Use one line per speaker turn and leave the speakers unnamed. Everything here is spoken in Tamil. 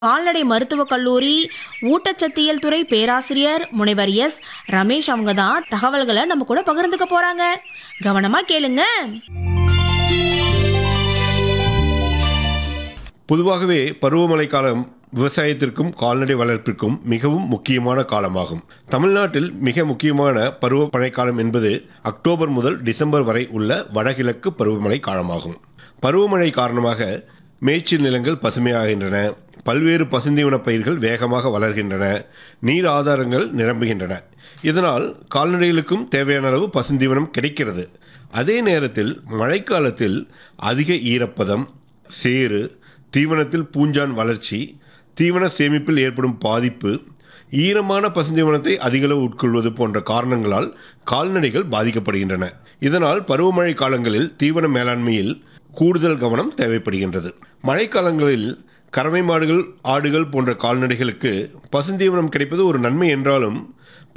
கால்நடை மருத்துவக் கல்லூரி ஊட்டச்சத்தியல் துறை பேராசிரியர் முனைவர் எஸ் ரமேஷ் அவங்க தான் தகவல்களை நம்ம கூட பகிர்ந்துக்க போறாங்க கவனமா கேளுங்க
பொதுவாகவே பருவமழை காலம் விவசாயத்திற்கும் கால்நடை வளர்ப்பிற்கும் மிகவும் முக்கியமான காலமாகும் தமிழ்நாட்டில் மிக முக்கியமான பருவமழை காலம் என்பது அக்டோபர் முதல் டிசம்பர் வரை உள்ள வடகிழக்கு பருவமழை காலமாகும் பருவமழை காரணமாக மேய்ச்சல் நிலங்கள் பசுமையாகின்றன பல்வேறு பசுந்தீவன பயிர்கள் வேகமாக வளர்கின்றன நீர் ஆதாரங்கள் நிரம்புகின்றன இதனால் கால்நடைகளுக்கும் தேவையான அளவு பசுந்தீவனம் கிடைக்கிறது அதே நேரத்தில் மழைக்காலத்தில் அதிக ஈரப்பதம் சேறு தீவனத்தில் பூஞ்சான் வளர்ச்சி தீவன சேமிப்பில் ஏற்படும் பாதிப்பு ஈரமான பசுந்தீவனத்தை அதிகளவு உட்கொள்வது போன்ற காரணங்களால் கால்நடைகள் பாதிக்கப்படுகின்றன இதனால் பருவமழை காலங்களில் தீவன மேலாண்மையில் கூடுதல் கவனம் தேவைப்படுகின்றது மழைக்காலங்களில் கறவை மாடுகள் ஆடுகள் போன்ற கால்நடைகளுக்கு பசுந்தீவனம் கிடைப்பது ஒரு நன்மை என்றாலும்